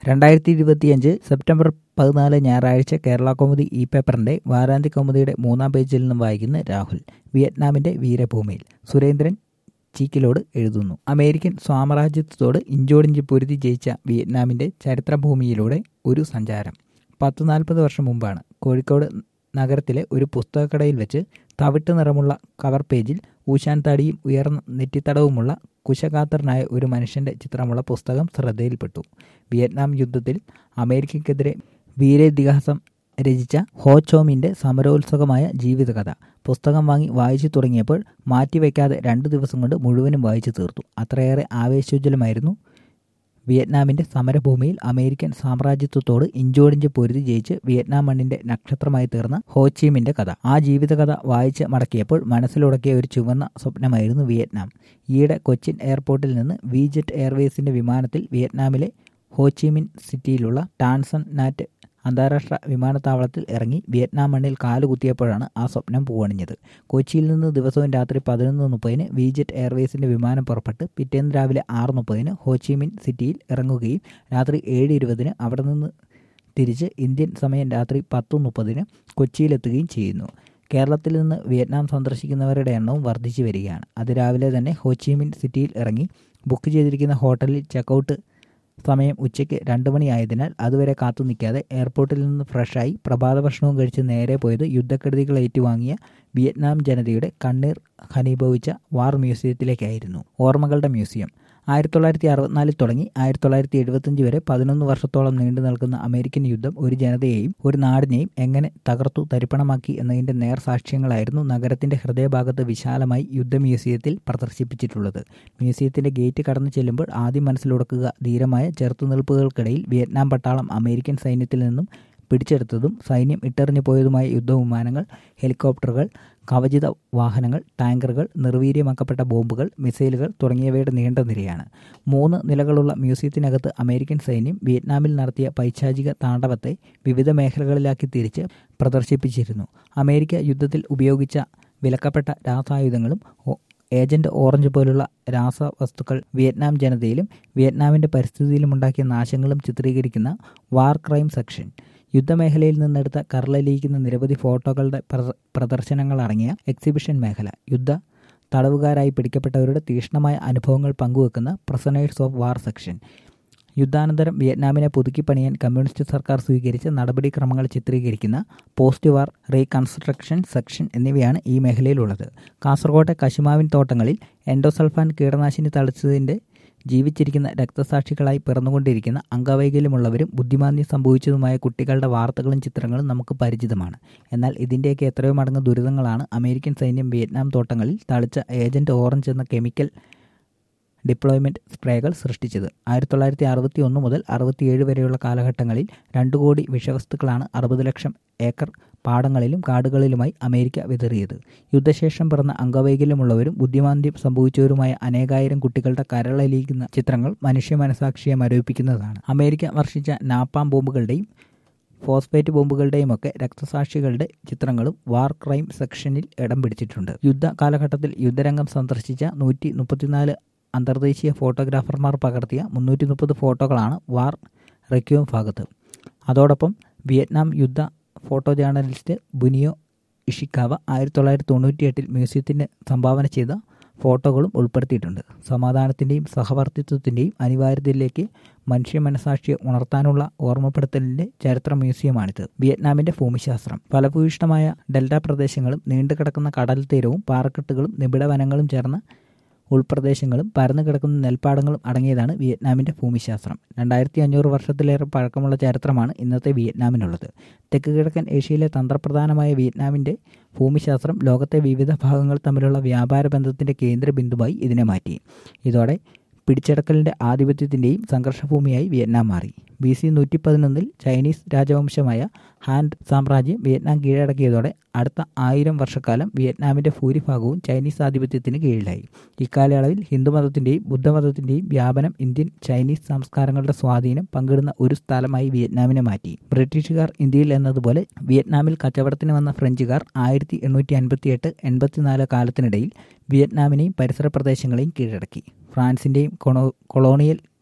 രണ്ടായിരത്തി ഇരുപത്തിയഞ്ച് സെപ്റ്റംബർ പതിനാല് ഞായറാഴ്ച കേരള കൗമുദി ഇ പേപ്പറിന്റെ വാരാന്ത്യ കൗമുദിയുടെ മൂന്നാം പേജിൽ നിന്നും വായിക്കുന്ന രാഹുൽ വിയറ്റ്നാമിന്റെ വീരഭൂമിയിൽ സുരേന്ദ്രൻ ചീക്കിലോട് എഴുതുന്നു അമേരിക്കൻ സാമ്രാജ്യത്വത്തോട് ഇഞ്ചോടിഞ്ച് പൊരുതി ജയിച്ച വിയറ്റ്നാമിന്റെ ചരിത്രഭൂമിയിലൂടെ ഒരു സഞ്ചാരം പത്ത് നാൽപ്പത് വർഷം മുമ്പാണ് കോഴിക്കോട് നഗരത്തിലെ ഒരു പുസ്തകക്കടയിൽ വെച്ച് തവിട്ട് നിറമുള്ള കവർ പേജിൽ ഊശാൻ താടിയും ഉയർന്ന നെറ്റിത്തടവുമുള്ള കുശകാത്തരനായ ഒരു മനുഷ്യന്റെ ചിത്രമുള്ള പുസ്തകം ശ്രദ്ധയിൽപ്പെട്ടു വിയറ്റ്നാം യുദ്ധത്തിൽ അമേരിക്കയ്ക്കെതിരെ വീരേതിഹാസം രചിച്ച ഹോ ചോമിന്റെ സമരോത്സുകമായ ജീവിതകഥ പുസ്തകം വാങ്ങി വായിച്ചു തുടങ്ങിയപ്പോൾ മാറ്റിവെക്കാതെ രണ്ടു ദിവസം കൊണ്ട് മുഴുവനും വായിച്ചു തീർത്തു അത്രയേറെ ആവേശോജ്വലമായിരുന്നു വിയറ്റ്നാമിന്റെ സമരഭൂമിയിൽ അമേരിക്കൻ സാമ്രാജ്യത്വത്തോട് ഇഞ്ചോടിഞ്ച് പൊരുതി ജയിച്ച് വിയറ്റ്നാം മണ്ണിന്റെ നക്ഷത്രമായി തീർന്ന ഹോച്ചീമിന്റെ കഥ ആ ജീവിതകഥ വായിച്ച് മടക്കിയപ്പോൾ മനസ്സിലുടക്കിയ ഒരു ചുവന്ന സ്വപ്നമായിരുന്നു വിയറ്റ്നാം ഈയിടെ കൊച്ചിൻ എയർപോർട്ടിൽ നിന്ന് വിജെറ്റ് എയർവേസിന്റെ വിമാനത്തിൽ വിയറ്റ്നാമിലെ ഹോച്ചിമിൻ സിറ്റിയിലുള്ള ടാൻസൺ നാറ്റ് അന്താരാഷ്ട്ര വിമാനത്താവളത്തിൽ ഇറങ്ങി വിയറ്റ്നാം മണ്ണിൽ കാലുകുത്തിയപ്പോഴാണ് ആ സ്വപ്നം പൂവണിഞ്ഞത് കൊച്ചിയിൽ നിന്ന് ദിവസവും രാത്രി പതിനൊന്ന് മുപ്പതിന് വിജെറ്റ് എയർവേസിന്റെ വിമാനം പുറപ്പെട്ട് പിറ്റേന്ന് രാവിലെ ആറ് മുപ്പതിന് ഹോച്ചിമിൻ സിറ്റിയിൽ ഇറങ്ങുകയും രാത്രി ഏഴ് ഇരുപതിന് അവിടെ നിന്ന് തിരിച്ച് ഇന്ത്യൻ സമയം രാത്രി പത്ത് മുപ്പതിന് കൊച്ചിയിലെത്തുകയും ചെയ്യുന്നു കേരളത്തിൽ നിന്ന് വിയറ്റ്നാം സന്ദർശിക്കുന്നവരുടെ എണ്ണവും വർദ്ധിച്ചു വരികയാണ് അതിരാവിലെ തന്നെ ഹോച്ചിമിൻ സിറ്റിയിൽ ഇറങ്ങി ബുക്ക് ചെയ്തിരിക്കുന്ന ഹോട്ടലിൽ ചെക്കൗട്ട് സമയം ഉച്ചയ്ക്ക് രണ്ട് മണിയായതിനാൽ അതുവരെ കാത്തു നിൽക്കാതെ എയർപോർട്ടിൽ നിന്ന് ഫ്രഷായി പ്രഭാത ഭക്ഷണവും കഴിച്ച് നേരെ പോയത് യുദ്ധക്കെടുതികൾ ഏറ്റുവാങ്ങിയ വിയറ്റ്നാം ജനതയുടെ കണ്ണീർ ഖനീഭവിച്ച വാർ മ്യൂസിയത്തിലേക്കായിരുന്നു ഓർമ്മകളുടെ മ്യൂസിയം ആയിരത്തി തൊള്ളായിരത്തി അറുപത്തിനാലിൽ തുടങ്ങി ആയിരത്തി തൊള്ളായിരത്തി എഴുപത്തഞ്ച് വരെ പതിനൊന്ന് വർഷത്തോളം നീണ്ടു നിൽക്കുന്ന അമേരിക്കൻ യുദ്ധം ഒരു ജനതയെയും ഒരു നാടിനെയും എങ്ങനെ തകർത്തു തരിപ്പണമാക്കി എന്നതിന്റെ നേർസാക്ഷ്യങ്ങളായിരുന്നു നഗരത്തിന്റെ ഹൃദയഭാഗത്ത് വിശാലമായി യുദ്ധ മ്യൂസിയത്തിൽ പ്രദർശിപ്പിച്ചിട്ടുള്ളത് മ്യൂസിയത്തിന്റെ ഗേറ്റ് കടന്നു ചെല്ലുമ്പോൾ ആദ്യം മനസ്സിലുടക്കുക ധീരമായ ചെറുത്തുനിൽപ്പുകൾക്കിടയിൽ വിയറ്റ്നാം പട്ടാളം അമേരിക്കൻ സൈന്യത്തിൽ നിന്നും പിടിച്ചെടുത്തതും സൈന്യം ഇട്ടെറിഞ്ഞു പോയതുമായ യുദ്ധവിമാനങ്ങൾ ഹെലികോപ്റ്ററുകൾ കവചിത വാഹനങ്ങൾ ടാങ്കറുകൾ നിർവീര്യമാക്കപ്പെട്ട ബോംബുകൾ മിസൈലുകൾ തുടങ്ങിയവയുടെ നീണ്ട നിരയാണ് മൂന്ന് നിലകളുള്ള മ്യൂസിയത്തിനകത്ത് അമേരിക്കൻ സൈന്യം വിയറ്റ്നാമിൽ നടത്തിയ പൈശാചിക താണ്ഡവത്തെ വിവിധ മേഖലകളിലാക്കി തിരിച്ച് പ്രദർശിപ്പിച്ചിരുന്നു അമേരിക്ക യുദ്ധത്തിൽ ഉപയോഗിച്ച വിലക്കപ്പെട്ട രാസായുധങ്ങളും ഏജന്റ് ഓറഞ്ച് പോലുള്ള രാസവസ്തുക്കൾ വിയറ്റ്നാം ജനതയിലും വിയറ്റ്നാമിന്റെ പരിസ്ഥിതിയിലും ഉണ്ടാക്കിയ നാശങ്ങളും ചിത്രീകരിക്കുന്ന വാർ ക്രൈം സെക്ഷൻ യുദ്ധമേഖലയിൽ നിന്നെടുത്ത കരളലിയിക്കുന്ന നിരവധി ഫോട്ടോകളുടെ പ്രദർശനങ്ങൾ അടങ്ങിയ എക്സിബിഷൻ മേഖല യുദ്ധ തടവുകാരായി പിടിക്കപ്പെട്ടവരുടെ തീക്ഷ്ണമായ അനുഭവങ്ങൾ പങ്കുവെക്കുന്ന പ്രസനേഴ്സ് ഓഫ് വാർ സെക്ഷൻ യുദ്ധാനന്തരം വിയറ്റ്നാമിനെ പുതുക്കി പണിയാൻ കമ്മ്യൂണിസ്റ്റ് സർക്കാർ സ്വീകരിച്ച നടപടിക്രമങ്ങൾ ചിത്രീകരിക്കുന്ന പോസ്റ്റ് വാർ റീകൺസ്ട്രക്ഷൻ സെക്ഷൻ എന്നിവയാണ് ഈ മേഖലയിലുള്ളത് കാസർകോട്ടെ കശുമാവിൻ തോട്ടങ്ങളിൽ എൻഡോസൾഫാൻ കീടനാശിനി തളിച്ചതിൻ്റെ ജീവിച്ചിരിക്കുന്ന രക്തസാക്ഷികളായി പിറന്നുകൊണ്ടിരിക്കുന്ന അംഗവൈകല്യമുള്ളവരും ബുദ്ധിമാന്ദ്യം സംഭവിച്ചതുമായ കുട്ടികളുടെ വാർത്തകളും ചിത്രങ്ങളും നമുക്ക് പരിചിതമാണ് എന്നാൽ ഇതിൻ്റെയൊക്കെ എത്രയോ മടങ്ങ് ദുരിതങ്ങളാണ് അമേരിക്കൻ സൈന്യം വിയറ്റ്നാം തോട്ടങ്ങളിൽ തളിച്ച ഏജന്റ് ഓറഞ്ച് എന്ന കെമിക്കൽ ഡിപ്ലോയ്മെൻറ്റ് സ്പ്രേകൾ സൃഷ്ടിച്ചത് ആയിരത്തി തൊള്ളായിരത്തി അറുപത്തി ഒന്ന് മുതൽ അറുപത്തിയേഴ് വരെയുള്ള കാലഘട്ടങ്ങളിൽ രണ്ടു കോടി വിഷവസ്തുക്കളാണ് അറുപത് ലക്ഷം ഏക്കർ പാടങ്ങളിലും കാടുകളിലുമായി അമേരിക്ക വിതറിയത് യുദ്ധശേഷം പിറന്ന അംഗവൈകല്യമുള്ളവരും ബുദ്ധിമാന്ദ്യം സംഭവിച്ചവരുമായ അനേകായിരം കുട്ടികളുടെ കരളലിയിക്കുന്ന ചിത്രങ്ങൾ മനുഷ്യ മനസാക്ഷിയെ മരവിപ്പിക്കുന്നതാണ് അമേരിക്ക വർഷിച്ച നാപ്പാം ബോംബുകളുടെയും ഫോസ്ഫേറ്റ് ബോംബുകളുടെയും ഒക്കെ രക്തസാക്ഷികളുടെ ചിത്രങ്ങളും വാർ ക്രൈം സെക്ഷനിൽ ഇടം പിടിച്ചിട്ടുണ്ട് യുദ്ധ കാലഘട്ടത്തിൽ യുദ്ധരംഗം സന്ദർശിച്ച നൂറ്റി മുപ്പത്തിനാല് അന്തർദേശീയ ഫോട്ടോഗ്രാഫർമാർ പകർത്തിയ മുന്നൂറ്റി മുപ്പത് ഫോട്ടോകളാണ് വാർ റെക്യൂം ഭാഗത്ത് അതോടൊപ്പം വിയറ്റ്നാം യുദ്ധ ഫോട്ടോ ജേർണലിസ്റ്റ് ബുനിയോ ഇഷിക്കാവ ആയിരത്തി തൊള്ളായിരത്തി തൊണ്ണൂറ്റിയെട്ടിൽ മ്യൂസിയത്തിന് സംഭാവന ചെയ്ത ഫോട്ടോകളും ഉൾപ്പെടുത്തിയിട്ടുണ്ട് സമാധാനത്തിൻ്റെയും സഹവർത്തിത്വത്തിൻ്റെയും അനിവാര്യതയിലേക്ക് മനുഷ്യ മനസാക്ഷിയെ ഉണർത്താനുള്ള ഓർമ്മപ്പെടുത്തലിൻ്റെ ചരിത്ര മ്യൂസിയമാണിത് വിയറ്റ്നാമിൻ്റെ ഭൂമിശാസ്ത്രം ഫലഭൂയിഷ്ടമായ ഡെൽറ്റ പ്രദേശങ്ങളും നീണ്ടുകിടക്കുന്ന കടൽ തീരവും പാറക്കെട്ടുകളും നിബിഡ വനങ്ങളും ചേർന്ന ഉൾപ്രദേശങ്ങളും പരന്നു കിടക്കുന്ന നെൽപ്പാടങ്ങളും അടങ്ങിയതാണ് വിയറ്റ്നാമിൻ്റെ ഭൂമിശാസ്ത്രം രണ്ടായിരത്തി അഞ്ഞൂറ് വർഷത്തിലേറെ പഴക്കമുള്ള ചരിത്രമാണ് ഇന്നത്തെ വിയറ്റ്നാമിനുള്ളത് തെക്ക് കിഴക്കൻ ഏഷ്യയിലെ തന്ത്രപ്രധാനമായ വിയറ്റ്നാമിൻ്റെ ഭൂമിശാസ്ത്രം ലോകത്തെ വിവിധ ഭാഗങ്ങൾ തമ്മിലുള്ള വ്യാപാര ബന്ധത്തിൻ്റെ കേന്ദ്ര ബിന്ദുവായി ഇതിനെ മാറ്റി ഇതോടെ പിടിച്ചെടുക്കലിൻ്റെ ആധിപത്യത്തിൻ്റെയും സംഘർഷഭൂമിയായി വിയറ്റ്നാം മാറി ബി സി നൂറ്റി പതിനൊന്നിൽ ചൈനീസ് രാജവംശമായ ഹാൻഡ് സാമ്രാജ്യം വിയറ്റ്നാം കീഴടക്കിയതോടെ അടുത്ത ആയിരം വർഷക്കാലം വിയറ്റ്നാമിൻ്റെ ഭൂരിഭാഗവും ചൈനീസ് ആധിപത്യത്തിന് കീഴിലായി ഇക്കാലയളവിൽ ഹിന്ദുമതത്തിൻ്റെയും ബുദ്ധമതത്തിൻ്റെയും വ്യാപനം ഇന്ത്യൻ ചൈനീസ് സംസ്കാരങ്ങളുടെ സ്വാധീനം പങ്കിടുന്ന ഒരു സ്ഥലമായി വിയറ്റ്നാമിനെ മാറ്റി ബ്രിട്ടീഷുകാർ ഇന്ത്യയിൽ എന്നതുപോലെ വിയറ്റ്നാമിൽ കച്ചവടത്തിന് വന്ന ഫ്രഞ്ചുകാർ ആയിരത്തി എണ്ണൂറ്റി അൻപത്തിയെട്ട് എൺപത്തിനാല് കാലത്തിനിടയിൽ വിയറ്റ്നാമിനെയും പരിസര പ്രദേശങ്ങളെയും കീഴടക്കി ഫ്രാൻസിൻ്റെയും കൊളോണിയൽ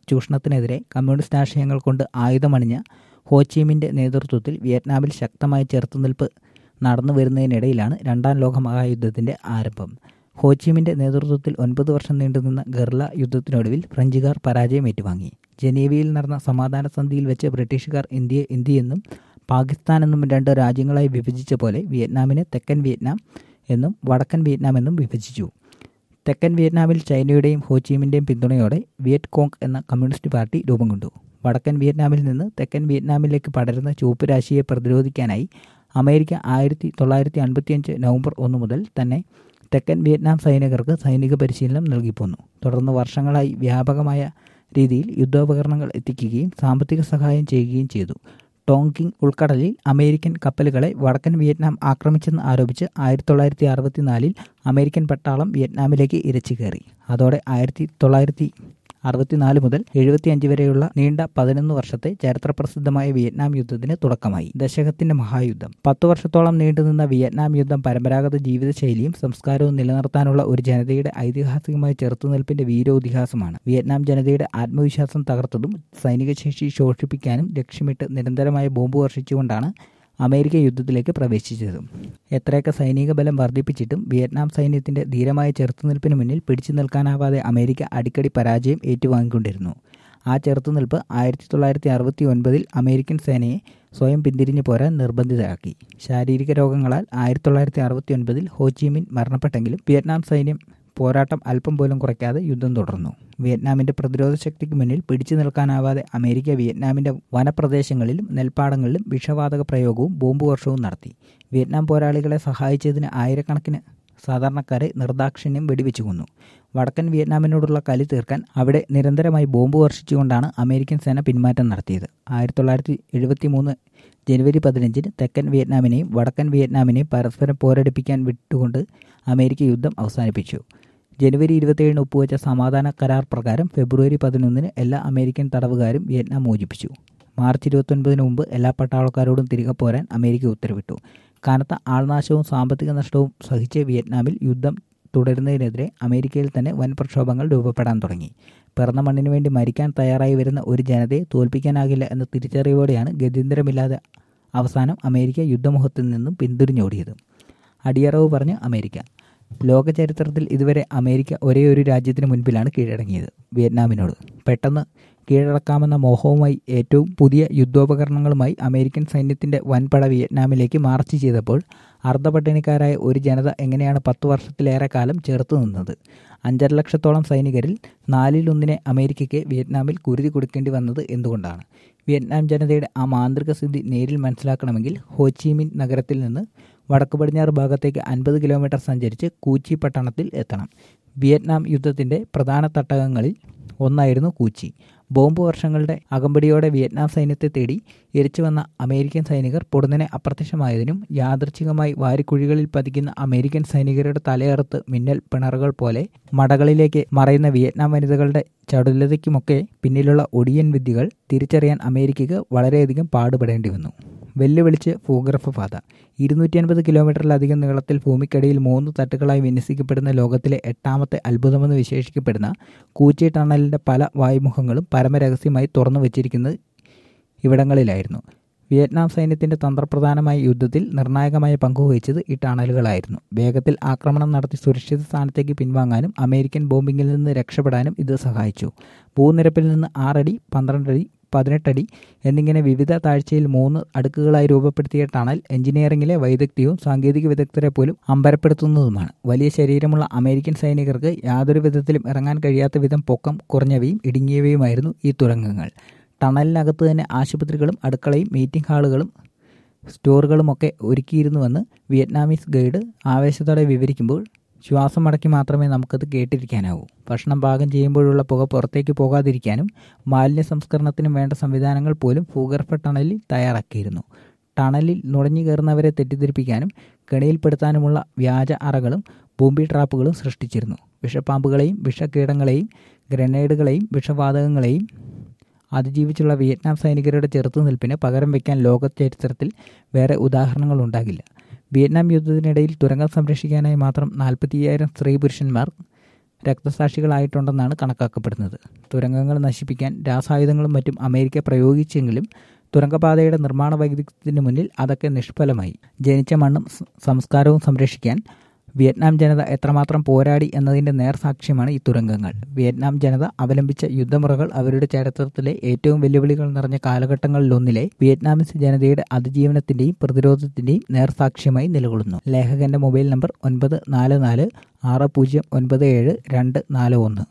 ചൂഷണത്തിനെതിരെ കമ്മ്യൂണിസ്റ്റ് ആശയങ്ങൾ കൊണ്ട് ആയുധമണിഞ്ഞ ഹോച്ചിമിൻ്റെ നേതൃത്വത്തിൽ വിയറ്റ്നാമിൽ ശക്തമായ ചെറുത്തുനിൽപ്പ് നടന്നു വരുന്നതിനിടയിലാണ് രണ്ടാം ലോക മഹായുദ്ധത്തിൻ്റെ ആരംഭം ഹോച്ചിമിൻ്റെ നേതൃത്വത്തിൽ ഒൻപത് വർഷം നീണ്ടുനിന്ന ഗർല യുദ്ധത്തിനൊടുവിൽ ഫ്രഞ്ചുകാർ പരാജയം ഏറ്റുവാങ്ങി ജനീവയിൽ നടന്ന സമാധാന സന്ധിയിൽ വെച്ച് ബ്രിട്ടീഷുകാർ ഇന്ത്യയെ ഇന്ത്യയെന്നും പാകിസ്ഥാൻ എന്നും രണ്ട് രാജ്യങ്ങളായി വിഭജിച്ച പോലെ വിയറ്റ്നാമിനെ തെക്കൻ വിയറ്റ്നാം എന്നും വടക്കൻ വിയറ്റ്നാം എന്നും വിഭജിച്ചു തെക്കൻ വിയറ്റ്നാമിൽ ചൈനയുടെയും ഹോച്ചിമിൻ്റെയും പിന്തുണയോടെ വിയറ്റ് കോങ് എന്ന കമ്മ്യൂണിസ്റ്റ് പാർട്ടി രൂപം കൊണ്ടു വടക്കൻ വിയറ്റ്നാമിൽ നിന്ന് തെക്കൻ വിയറ്റ്നാമിലേക്ക് പടരുന്ന ചുവപ്പ് രാശിയെ പ്രതിരോധിക്കാനായി അമേരിക്ക ആയിരത്തി തൊള്ളായിരത്തി അൻപത്തിയഞ്ച് നവംബർ ഒന്ന് മുതൽ തന്നെ തെക്കൻ വിയറ്റ്നാം സൈനികർക്ക് സൈനിക പരിശീലനം നൽകിപ്പോന്നു തുടർന്ന് വർഷങ്ങളായി വ്യാപകമായ രീതിയിൽ യുദ്ധോപകരണങ്ങൾ എത്തിക്കുകയും സാമ്പത്തിക സഹായം ചെയ്യുകയും ചെയ്തു ടോങ്കിങ് ഉൾക്കടലിൽ അമേരിക്കൻ കപ്പലുകളെ വടക്കൻ വിയറ്റ്നാം ആക്രമിച്ചെന്ന് ആരോപിച്ച് ആയിരത്തി തൊള്ളായിരത്തി അറുപത്തിനാലിൽ അമേരിക്കൻ പട്ടാളം വിയറ്റ്നാമിലേക്ക് ഇരച്ചു കയറി അതോടെ ആയിരത്തി തൊള്ളായിരത്തി അറുപത്തിനാല് മുതൽ എഴുപത്തിയഞ്ച് വരെയുള്ള നീണ്ട പതിനൊന്ന് വർഷത്തെ ചരിത്രപ്രസിദ്ധമായ വിയറ്റ്നാം യുദ്ധത്തിന് തുടക്കമായി ദശകത്തിന്റെ മഹായുദ്ധം പത്തു വർഷത്തോളം നീണ്ടുനിന്ന വിയറ്റ്നാം യുദ്ധം പരമ്പരാഗത ജീവിതശൈലിയും സംസ്കാരവും നിലനിർത്താനുള്ള ഒരു ജനതയുടെ ഐതിഹാസികമായ ചെറുത്തുനിൽപ്പിന്റെ വീരോതിഹാസമാണ് വിയറ്റ്നാം ജനതയുടെ ആത്മവിശ്വാസം തകർത്തതും സൈനിക ശേഷി ശോഷിപ്പിക്കാനും ലക്ഷ്യമിട്ട് നിരന്തരമായ ബോംബ് വർഷിച്ചുകൊണ്ടാണ് അമേരിക്ക യുദ്ധത്തിലേക്ക് പ്രവേശിച്ചത് എത്രയൊക്കെ സൈനിക ബലം വർദ്ധിപ്പിച്ചിട്ടും വിയറ്റ്നാം സൈന്യത്തിന്റെ ധീരമായ ചെറുത്തുനിൽപ്പിന് മുന്നിൽ പിടിച്ചു നിൽക്കാനാവാതെ അമേരിക്ക അടിക്കടി പരാജയം ഏറ്റുവാങ്ങിക്കൊണ്ടിരുന്നു ആ ചെറുത്തുനിൽപ്പ് ആയിരത്തി തൊള്ളായിരത്തി അറുപത്തി ഒൻപതിൽ അമേരിക്കൻ സേനയെ സ്വയം പിന്തിരിഞ്ഞു പോരാൻ നിർബന്ധിതരാക്കി ശാരീരിക രോഗങ്ങളാൽ ആയിരത്തി തൊള്ളായിരത്തി അറുപത്തി ഒൻപതിൽ ഹോച്ചിമിൻ മരണപ്പെട്ടെങ്കിലും വിയറ്റ്നാം സൈന്യം പോരാട്ടം അല്പം പോലും കുറയ്ക്കാതെ യുദ്ധം തുടർന്നു വിയറ്റ്നാമിന്റെ പ്രതിരോധ ശക്തിക്ക് മുന്നിൽ പിടിച്ചു നിൽക്കാനാവാതെ അമേരിക്ക വിയറ്റ്നാമിന്റെ വനപ്രദേശങ്ങളിലും നെൽപ്പാടങ്ങളിലും വിഷവാതക പ്രയോഗവും ബോംബ് വർഷവും നടത്തി വിയറ്റ്നാം പോരാളികളെ സഹായിച്ചതിന് ആയിരക്കണക്കിന് സാധാരണക്കാരെ നിർദാക്ഷിണ്യം വെടിവെച്ചു കൊന്നു വടക്കൻ വിയറ്റ്നാമിനോടുള്ള കലി തീർക്കാൻ അവിടെ നിരന്തരമായി ബോംബ് വർഷിച്ചുകൊണ്ടാണ് അമേരിക്കൻ സേന പിന്മാറ്റം നടത്തിയത് ആയിരത്തി തൊള്ളായിരത്തി എഴുപത്തി മൂന്ന് ജനുവരി പതിനഞ്ചിന് തെക്കൻ വിയറ്റ്നാമിനെയും വടക്കൻ വിയറ്റ്നാമിനെയും പരസ്പരം പോരടിപ്പിക്കാൻ വിട്ടുകൊണ്ട് അമേരിക്ക യുദ്ധം അവസാനിപ്പിച്ചു ജനുവരി ഇരുപത്തിയേഴിന് ഒപ്പുവെച്ച സമാധാന കരാർ പ്രകാരം ഫെബ്രുവരി പതിനൊന്നിന് എല്ലാ അമേരിക്കൻ തടവുകാരും വിയറ്റ്നാം മോചിപ്പിച്ചു മാർച്ച് ഇരുപത്തൊൻപതിന് മുമ്പ് എല്ലാ പട്ടാളക്കാരോടും തിരികെ പോരാൻ അമേരിക്ക ഉത്തരവിട്ടു കനത്ത ആൾനാശവും സാമ്പത്തിക നഷ്ടവും സഹിച്ച് വിയറ്റ്നാമിൽ യുദ്ധം തുടരുന്നതിനെതിരെ അമേരിക്കയിൽ തന്നെ വൻ പ്രക്ഷോഭങ്ങൾ രൂപപ്പെടാൻ തുടങ്ങി പിറന്ന മണ്ണിനു വേണ്ടി മരിക്കാൻ തയ്യാറായി വരുന്ന ഒരു ജനതയെ തോൽപ്പിക്കാനാകില്ല എന്ന തിരിച്ചറിവോടെയാണ് ഗത്യന്തരമില്ലാതെ അവസാനം അമേരിക്ക യുദ്ധമുഖത്തിൽ നിന്നും പിന്തിരിഞ്ഞോടിയത് അടിയറവ് പറഞ്ഞ് അമേരിക്ക ലോക ചരിത്രത്തിൽ ഇതുവരെ അമേരിക്ക ഒരേ ഒരു രാജ്യത്തിന് മുൻപിലാണ് കീഴടങ്ങിയത് വിയറ്റ്നാമിനോട് പെട്ടെന്ന് കീഴടക്കാമെന്ന മോഹവുമായി ഏറ്റവും പുതിയ യുദ്ധോപകരണങ്ങളുമായി അമേരിക്കൻ സൈന്യത്തിന്റെ വൻപട വിയറ്റ്നാമിലേക്ക് മാർച്ച് ചെയ്തപ്പോൾ അർദ്ധപട്ടിണിക്കാരായ ഒരു ജനത എങ്ങനെയാണ് പത്തു വർഷത്തിലേറെ കാലം ചേർത്ത് നിന്നത് അഞ്ചര ലക്ഷത്തോളം സൈനികരിൽ നാലിലൊന്നിനെ അമേരിക്കയ്ക്ക് വിയറ്റ്നാമിൽ കുരുതി കൊടുക്കേണ്ടി വന്നത് എന്തുകൊണ്ടാണ് വിയറ്റ്നാം ജനതയുടെ ആ മാന്ത്രിക സ്ഥിതി നേരിൽ മനസ്സിലാക്കണമെങ്കിൽ ഹോച്ചിമിൻ നഗരത്തിൽ നിന്ന് വടക്ക് പടിഞ്ഞാറ് ഭാഗത്തേക്ക് അൻപത് കിലോമീറ്റർ സഞ്ചരിച്ച് കൂച്ചി പട്ടണത്തിൽ എത്തണം വിയറ്റ്നാം യുദ്ധത്തിന്റെ പ്രധാന തട്ടകങ്ങളിൽ ഒന്നായിരുന്നു കൂച്ചി ബോംബ് വർഷങ്ങളുടെ അകമ്പടിയോടെ വിയറ്റ്നാം സൈന്യത്തെ തേടി ഇരച്ചു വന്ന അമേരിക്കൻ സൈനികർ പൊടുന്നനെ അപ്രത്യക്ഷമായതിനും യാദൃച്ഛികമായി വാരിക്കുഴികളിൽ പതിക്കുന്ന അമേരിക്കൻ സൈനികരുടെ തലയറുത്ത് മിന്നൽ പിണറുകൾ പോലെ മടകളിലേക്ക് മറയുന്ന വിയറ്റ്നാം വനിതകളുടെ ചടുലതയ്ക്കുമൊക്കെ പിന്നിലുള്ള ഒടിയൻ വിദ്യകൾ തിരിച്ചറിയാൻ അമേരിക്കയ്ക്ക് വളരെയധികം പാടുപെടേണ്ടി വന്നു വെല്ലുവിളിച്ച് ഭൂഗർഭപാത ഇരുന്നൂറ്റി അൻപത് കിലോമീറ്ററിലധികം നീളത്തിൽ ഭൂമിക്കടിയിൽ മൂന്ന് തട്ടുകളായി വിന്യസിക്കപ്പെടുന്ന ലോകത്തിലെ എട്ടാമത്തെ അത്ഭുതമെന്ന് വിശേഷിക്കപ്പെടുന്ന കൂച്ചി ടണലിൻ്റെ പല വായുമുഖങ്ങളും പരമരഹസ്യമായി തുറന്നു വച്ചിരിക്കുന്നത് ഇവിടങ്ങളിലായിരുന്നു വിയറ്റ്നാം സൈന്യത്തിന്റെ തന്ത്രപ്രധാനമായ യുദ്ധത്തിൽ നിർണായകമായ പങ്കുവഹിച്ചത് ഈ ടണലുകളായിരുന്നു വേഗത്തിൽ ആക്രമണം നടത്തി സുരക്ഷിത സ്ഥാനത്തേക്ക് പിൻവാങ്ങാനും അമേരിക്കൻ ബോംബിങ്ങിൽ നിന്ന് രക്ഷപ്പെടാനും ഇത് സഹായിച്ചു ഭൂനിരപ്പിൽ നിന്ന് ആറടി പന്ത്രണ്ടടി പതിനെട്ടടി എന്നിങ്ങനെ വിവിധ താഴ്ചയിൽ മൂന്ന് അടുക്കുകളായി രൂപപ്പെടുത്തിയ ടണൽ എഞ്ചിനീയറിംഗിലെ വൈദഗ്ധ്യവും സാങ്കേതിക വിദഗ്ധരെ പോലും അമ്പരപ്പെടുത്തുന്നതുമാണ് വലിയ ശരീരമുള്ള അമേരിക്കൻ സൈനികർക്ക് യാതൊരു വിധത്തിലും ഇറങ്ങാൻ കഴിയാത്ത വിധം പൊക്കം കുറഞ്ഞവയും ഇടുങ്ങിയവയുമായിരുന്നു ഈ തുരങ്കങ്ങൾ ടണലിനകത്ത് തന്നെ ആശുപത്രികളും അടുക്കളയും മീറ്റിംഗ് ഹാളുകളും സ്റ്റോറുകളുമൊക്കെ ഒരുക്കിയിരുന്നുവെന്ന് വിയറ്റ്നാമീസ് ഗൈഡ് ആവേശത്തോടെ വിവരിക്കുമ്പോൾ ശ്വാസം അടക്കി മാത്രമേ നമുക്കത് കേട്ടിരിക്കാനാവൂ ഭക്ഷണം പാകം ചെയ്യുമ്പോഴുള്ള പുക പുറത്തേക്ക് പോകാതിരിക്കാനും മാലിന്യ സംസ്കരണത്തിനും വേണ്ട സംവിധാനങ്ങൾ പോലും ഭൂഗർഭ ടണലിൽ തയ്യാറാക്കിയിരുന്നു ടണലിൽ നുഴഞ്ഞു കയറുന്നവരെ തെറ്റിദ്ധരിപ്പിക്കാനും കെണിയിൽപ്പെടുത്താനുമുള്ള വ്യാജ അറകളും ബോംബി ട്രാപ്പുകളും സൃഷ്ടിച്ചിരുന്നു വിഷപ്പാമ്പുകളെയും വിഷകീടങ്ങളെയും ഗ്രനേഡുകളെയും വിഷവാതകങ്ങളെയും അതിജീവിച്ചുള്ള വിയറ്റ്നാം സൈനികരുടെ ചെറുത്തുനിൽപ്പിന് പകരം വയ്ക്കാൻ ലോക ചരിത്രത്തിൽ വേറെ ഉദാഹരണങ്ങൾ ഉണ്ടാകില്ല വിയറ്റ്നാം യുദ്ധത്തിനിടയിൽ തുരങ്കം സംരക്ഷിക്കാനായി മാത്രം നാൽപ്പത്തിയ്യായിരം സ്ത്രീ പുരുഷന്മാർ രക്തസാക്ഷികളായിട്ടുണ്ടെന്നാണ് കണക്കാക്കപ്പെടുന്നത് തുരങ്കങ്ങൾ നശിപ്പിക്കാൻ രാസായുധങ്ങളും മറ്റും അമേരിക്ക പ്രയോഗിച്ചെങ്കിലും തുരങ്കപാതയുടെ നിർമ്മാണ വൈദഗ്ധ്യത്തിന് മുന്നിൽ അതൊക്കെ നിഷ്ഫലമായി ജനിച്ച മണ്ണും സംസ്കാരവും സംരക്ഷിക്കാൻ വിയറ്റ്നാം ജനത എത്രമാത്രം പോരാടി എന്നതിന്റെ നേർസാക്ഷ്യമാണ് ഈ തുരങ്കങ്ങൾ വിയറ്റ്നാം ജനത അവലംബിച്ച യുദ്ധമുറകൾ അവരുടെ ചരിത്രത്തിലെ ഏറ്റവും വെല്ലുവിളികൾ നിറഞ്ഞ കാലഘട്ടങ്ങളിലൊന്നിലെ വിയറ്റ്നാമീസ് ജനതയുടെ അതിജീവനത്തിന്റെയും പ്രതിരോധത്തിന്റെയും നേർസാക്ഷ്യമായി നിലകൊള്ളുന്നു ലേഖകന്റെ മൊബൈൽ നമ്പർ ഒൻപത് നാല് നാല് ആറ് പൂജ്യം ഒൻപത് ഏഴ് രണ്ട് നാല് ഒന്ന്